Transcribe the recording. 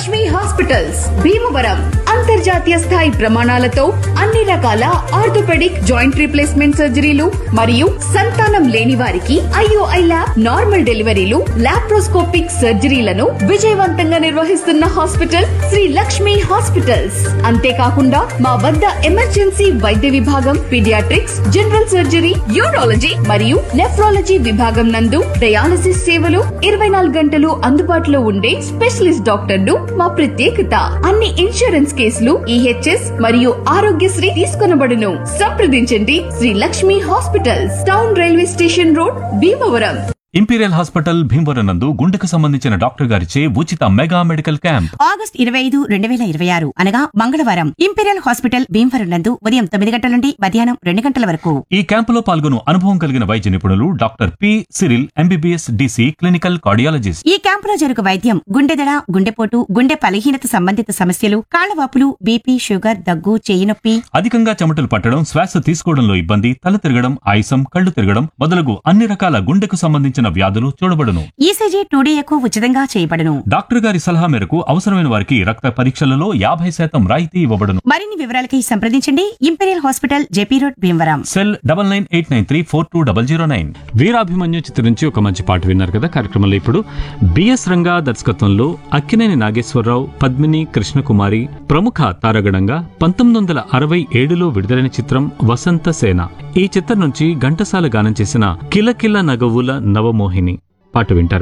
Lakshmi hospitals Bhimavaram అంతర్జాతీయ స్థాయి ప్రమాణాలతో అన్ని రకాల ఆర్థోపెడిక్ జాయింట్ రీప్లేస్మెంట్ సర్జరీలు మరియు సంతానం లేని వారికి IOI lab normal deliveries laparoscopic సర్జరీలను విజయవంతంగా నిర్వహిస్తున్న హాస్పిటల్ శ్రీ లక్ష్మి హాస్పిటల్స్ అంతేకాకుండా మా వద్ద ఎమర్జెన్సీ వైద్య విభాగం పీడియాట్రిక్స్ జనరల్ సర్జరీ యూరాలజీ మరియు నెఫ్రాలజీ విభాగం నందు డయాలసిస్ సేవలు ఇరవై నాలుగు గంటలు అందుబాటులో ఉండే స్పెషలిస్ట్ డాక్టర్లు మా ప్రత్యేకత అన్ని ఇన్సూరెన్స్ కేసులు ఈహెచ్ఎస్ మరియు ఆరోగ్యశ్రీ తీసుకొనబడును సంప్రదించండి Shri Lakshmi hospitals town railway station road Bhimavaram imperial hospital Bhimavaram నందు గుండెకు సంబంధించిన డాక్టర్ గారిచే ఉచిత మెగా మెడికల్ క్యాంప్ ఆగస్ట్ ఇరవై ఐదు రెండు వేల ఇరవై ఆరు అనగా మంగళవారం ఇంపీరియల్ హాస్పిటల్ భీమవరం నందు ఉదయం తొమ్మిది గంటల నుండి మధ్యాహ్నం రెండు గంటల వరకు ఈ క్యాంపులో పాల్గొను అనుభవం కలిగిన వైద్య నిపుణులు doctor P Cyril MBBS DC clinical cardiologist ఈ క్యాంపులో జరుగు వైద్యం గుండెదడ గుండెపోటు గుండె బలహీనత సంబంధిత సమస్యలు కాళ్లవాపులు బీపీ షుగర్ దగ్గు చేయి నొప్పి అధికంగా చెమటలు పట్టడం శ్వాస తీసుకోవడంలో ఇబ్బంది తల తిరగడం ఆయాసం కళ్ళు తిరగడం మొదలగు అన్ని రకాల గుండెకు సంబంధించిన వ్యాధులు చూడబడును ఈసీజీ టూడీఏకు ఉచితంగా చేయబడును డాక్టర్ గారి సలహా మేరకు అవసరమైన వారికి రక్త పరీక్షలలో యాభై శాతం రాయితీ ఇవ్వబడును మరిన్ని వివరాలకి సంప్రదించండి imperial hospital JP road Bhimavaram cell double nine eight nine three four two double zero nine Veerabhimanyu చిత్రం నుంచి ఒక మంచి పాట విన్నారు కదా కార్యక్రమంలో ఇప్పుడు బిఎస్ రంగా దర్శకత్వంలో అక్కినేని నాగేశ్వరరావు పద్మిని కృష్ణకుమారి ప్రముఖ తారగణంగా పంతొమ్మిది వందల అరవై ఏడులో విడుదలైన చిత్రం వసంత సేన ఈ చిత్రం నుంచి ఘంటసాల గానం చేసిన కిలకిల నగవుల నవమోహిని పాట వింటారు